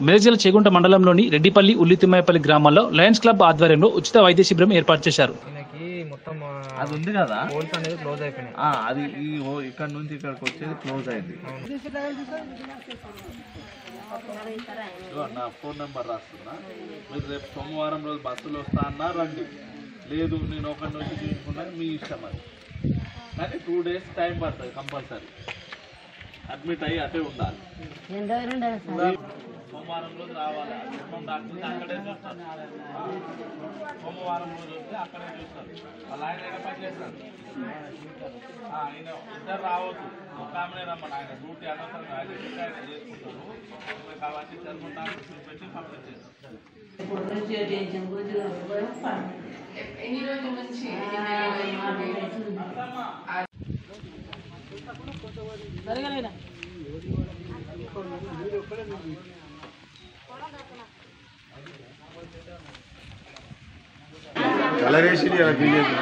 మెదక్ జిల్లా చేగుంట మండలంలోని రెడ్డిపల్లి ఉల్లితిమ్మాయపల్లి గ్రామాల్లో లయన్స్ క్లబ్ ఆధ్వర్యంలో ఉచిత వైద్య శిబిరం ఏర్పాటు చేశారు ఈయనకి మొత్తం అది ఉంది కదా హోల్స్ అనేది క్లోజ్ అయిపోయినాయి ఆ, అది ఈ ఓ- ఇక్కడ నుంచి ఇక్కడికి వచ్చేది క్లోజ్ అయింది ఇదిగో నా ఫోన్ నెంబర్ రాస్తున్నా మీరు రేపు సోమవారం రోజు బస్సులో వస్తా అన్నా రండి లేదు నేను ఒకటి నుంచి చూసుకున్నా మీ ఇష్టం అది కానీ టూ డేస్ టైం పడుతుంది కంపల్సరీ అడ్మిట్ అయ్యి అటే ఉండాలి సోమవారం రోజు రావాలి మొత్తం డాక్టర్ అక్కడే చూస్తారు సోమవారం రోజు వస్తే అక్కడే చూస్తారు వాళ్ళ ఆయన ఏదో పని చేస్తారు ఆ, ఆయన ఇద్దరు రావద్దు ఒక ఆమెనే రమ్మని ఆయన డ్యూటీ అనవసరం ఆయన డ్యూటీ ఆయన చేసుకుంటారు మరి కాబట్టి చర్మం డాక్టర్ చూపెట్టి పంపించేస్తారు కలరేసి అలా తెలియదు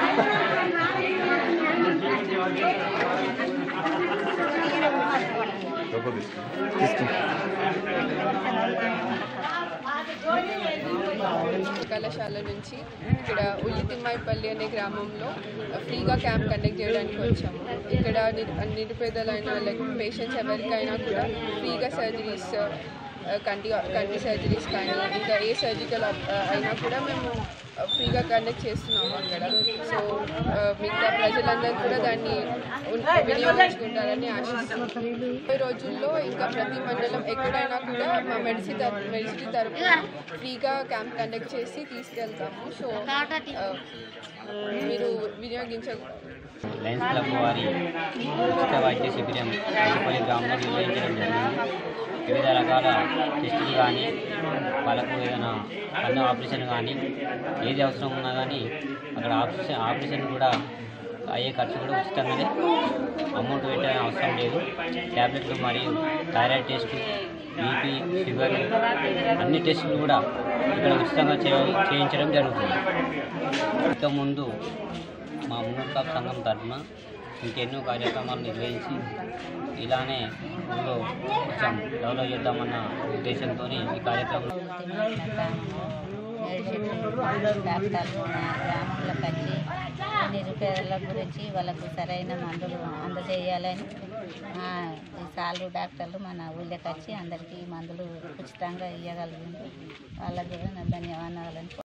కళాశాల నుంచి ఇక్కడ ఉల్లితిమ్మాయిపల్లి అనే గ్రామంలో ఫ్రీగా క్యాంప్ కండక్ట్ చేయడానికి వచ్చాము ఇక్కడ నిరు- నిరుపేదలైన లైక్ పేషెంట్స్ ఎవరికైనా కూడా ఫ్రీగా సర్జరీస్ కంటి కంటి సర్జరీస్ కానీ ఇంకా ఏ సర్జికల్ అయినా కూడా మేము ఫ్రీగా కండక్ట్ చేస్తున్నాము అక్కడ సో మిగతా ప్రజలందరూ కూడా దాన్ని ఉన్- వినియోగించుకుంటారని ఆశిస్తున్నాం ఈ రోజుల్లో ఇంకా ప్రతి మండలం ఎక్కడైనా కూడా మా మెడిసిన్ తరపు మెడిసిన్ తరపున ఫ్రీగా క్యాంప్ కండక్ట్ చేసి తీసుకెళ్తాము సో ఆ, మీరు వినియోగించ లయన్స్ క్లబ్ వారి ఉచిత వైద్య శిబిరం పెద్దపల్లి గ్రామంలో నిర్వహించడం జరిగింది వివిధ రకాల టెస్టులు కానీ వాళ్ళకు ఏదైనా కన్ను ఆపరేషన్ కానీ ఏది అవసరం ఉన్నా కానీ అక్కడ ఆపరేషన్ ఆపరేషన్ కూడా అయ్యే ఖర్చు కూడా ఉచితంగానే అమౌంట్ పెట్టే అవసరం లేదు ట్యాబ్లెట్లు మరియు థైరాయిడ్ టెస్టు బీపీ షుగర్ అన్ని టెస్టులు కూడా ఇక్కడ ఉచితంగా చేయ- చేయించడం జరుగుతుంది ఇంతకుముందు మా మున్నూరు కాపు సంఘం తరఫున ఇంకెన్నో కార్యక్రమాలు నిర్వహించి ఇలానే ఊళ్ళో కొంచెం డెవలప్ చేద్దామన్న ఉద్దేశంతో ఈ కార్యక్రమం డాక్టర్లు మా గ్రామంలోకి వచ్చి నిరుపేదల గురించి వాళ్ళకు సరైన మందులు అందజేయాలని మా ఈ సాలు డాక్టర్లు మన ఊళ్ళోకి వచ్చి అందరికీ మందులు ఉచితంగా ఇవ్వగలిగింది వాళ్ళకు కూడా నా ధన్యవాదాలని